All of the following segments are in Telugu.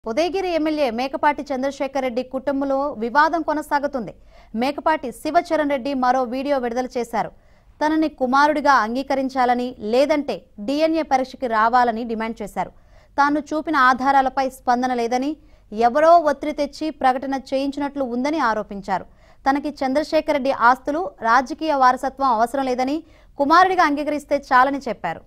ఉదయగిరి ఎమ్మెల్యే మేకపాటి చంద్రశేఖర్ రెడ్డి కుటుంబంలో వివాదం కొనసాగుతుంది మేకపాటి శివచరణ్ రెడ్డి మరో వీడియో విడుదల చేశారు తనని కుమారుడిగా అంగీకరించాలని లేదంటే డిఎన్ఏ పరీక్షకి రావాలని డిమాండ్ చేశారు తాను చూపిన ఆధారాలపై స్పందన లేదని ఎవరో ఒత్తిడి తెచ్చి ప్రకటన చేయించినట్లు ఉందని ఆరోపించారు తనకి చంద్రశేఖర్ రెడ్డి ఆస్తులు రాజకీయ వారసత్వం అవసరం లేదని కుమారుడిగా అంగీకరిస్తే చాలని చెప్పారు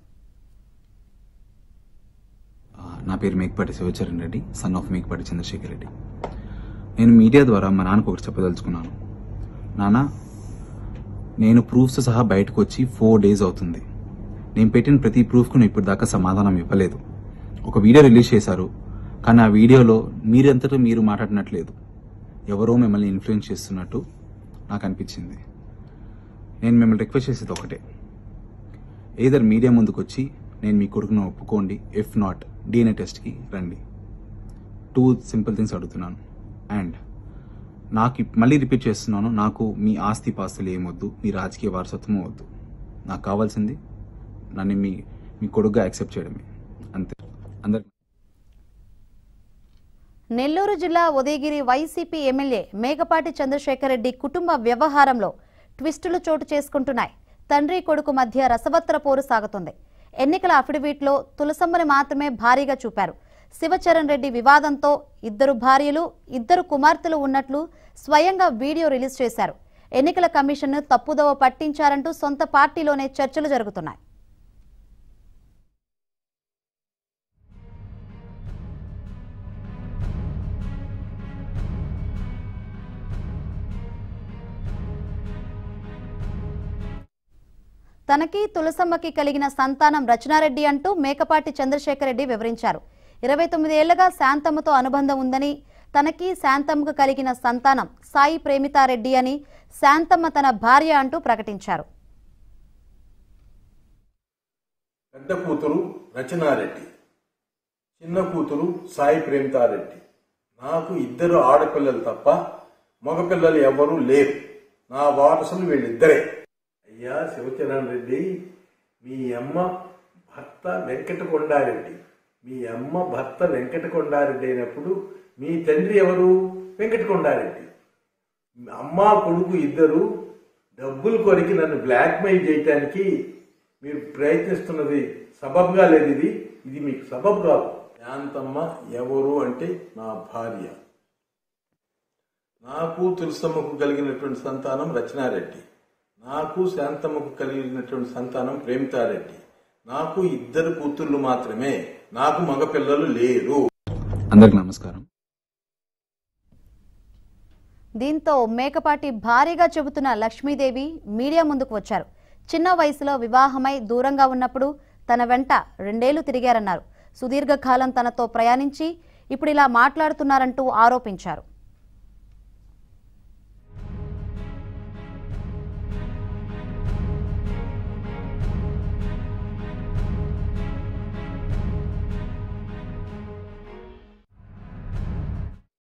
ఆ, నా పేరు మేకపాటి శివచరణ్ రెడ్డి సన్ ఆఫ్ మేకపాటి చంద్రశేఖర్ రెడ్డి నేను మీడియా ద్వారా మా నాన్నకు ఒకటి చెప్పదలుచుకున్నాను నాన్న నేను ప్రూఫ్స్ సహా బయటకు వచ్చి ఫోర్ డేస్ అవుతుంది నేను పెట్టిన ప్రతి ప్రూఫ్కు నేను ఇప్పుడు దాకా సమాధానం ఇవ్వలేదు ఒక వీడియో రిలీజ్ చేశారు కానీ ఆ వీడియోలో మీరంతటా మీరు మాట్లాడినట్లేదు ఎవరో మిమ్మల్ని ఇన్ఫ్లుయెన్స్ చేస్తున్నట్టు నాకు అనిపించింది నేను మిమ్మల్ని రిక్వెస్ట్ చేసేది ఒకటే ఏదర్ మీడియా ముందుకు వచ్చి నేను మీ కొడుకును ఒప్పుకోండి ఇఫ్ నాట్ డిఎన్ఏ టెస్ట్కి రండి టూ సింపుల్ థింగ్స్ అడుగుతున్నాను అండ్ నాకు ఇప్- మళ్ళీ రిపీట్ చేస్తున్నాను నాకు మీ ఆస్తి పాస్తులు ఏమొద్దు మీ రాజకీయ వారసత్వం వద్దు నాకు కావాల్సింది నన్ను మీ మీ కొడుకుగా యాక్సెప్ట్ చేయడమే అంతే అందరికి నెల్లూరు జిల్లా ఉదయగిరి వైసీపీ ఎమ్మెల్యే మేకపాటి చంద్రశేఖర్ రెడ్డి కుటుంబ వ్యవహారంలో ట్విస్టులు చోటు చేసుకుంటున్నాయి తండ్రి కొడుకు మధ్య రసవత్తర పోరు సాగుతుంది ఎన్నికల అఫిడవిట్లో తులసమ్మని మాత్రమే భారీగా చూపారు శివచరణ్ రెడ్డి వివాదంతో ఇద్దరు భార్యలు ఇద్దరు కుమార్తెలు ఉన్నట్లు స్వయంగా వీడియో రిలీజ్ చేశారు ఎన్నికల కమిషన్ తప్పుదోవ పట్టించారంటూ సొంత పార్టీలోనే చర్చలు జరుగుతున్నాయి తనకి తులసమ్మకి కలిగిన సంతానం రచనారెడ్డి అంటూ మేకపాటి చంద్రశేఖర్ రెడ్డి వివరించారు ఇరవై తొమ్మిది ఏళ్లుగా శాంతమ్మతో అనుబంధం ఉందని తనకి శాంతమ్మకు కలిగిన సంతానం సాయి ప్రేమితారెడ్డి అని శాంతమ్మ తన భార్య అంటూ ప్రకటించారు పెద్ద కూతురు రచనారెడ్డి చిన్న కూతురు సాయి ప్రేమితారెడ్డి నాకు ఇద్దరు ఆడపిల్లలు తప్ప మగపిల్లలు ఎవ్వరూ లేరు నా వారసులు వీళ్ళిద్దరే అయ్యా శివచరణ్ రెడ్డి మీ అమ్మ భర్త వెంకట కొండారెడ్డి మీ అమ్మ భర్త వెంకట కొండారెడ్డి అయినప్పుడు మీ తండ్రి ఎవరు వెంకట కొండారెడ్డి అమ్మ కొడుకు ఇద్దరు డబ్బులు కొరికి నన్ను బ్లాక్మెయిల్ చేయటానికి మీరు ప్రయత్నిస్తున్నది సబబ్గా లేదు ఇది ఇది మీకు సబబ్ కాదు శాంతమ్మ ఎవరు అంటే నా భార్య నాకు తులసమ్మకు కలిగినటువంటి సంతానం రచనారెడ్డి నాకు శాంతమ్మకు కలిగినటువంటి సంతానం ప్రేమితారెడ్డి నాకు ఇద్దరు కూతుర్లు మాత్రమే నాకు మగపిల్లలు లేరు అందరికి నమస్కారం దీంతో మేకపాటి భారీగా చెబుతున్న లక్ష్మీదేవి మీడియా ముందుకు వచ్చారు చిన్న వయసులో వివాహమై దూరంగా ఉన్నప్పుడు తన వెంట రెండేళ్లు తిరిగారన్నారు సుదీర్ఘకాలం తనతో ప్రయాణించి ఇప్పుడు ఇలా మాట్లాడుతున్నారంటూ ఆరోపించారు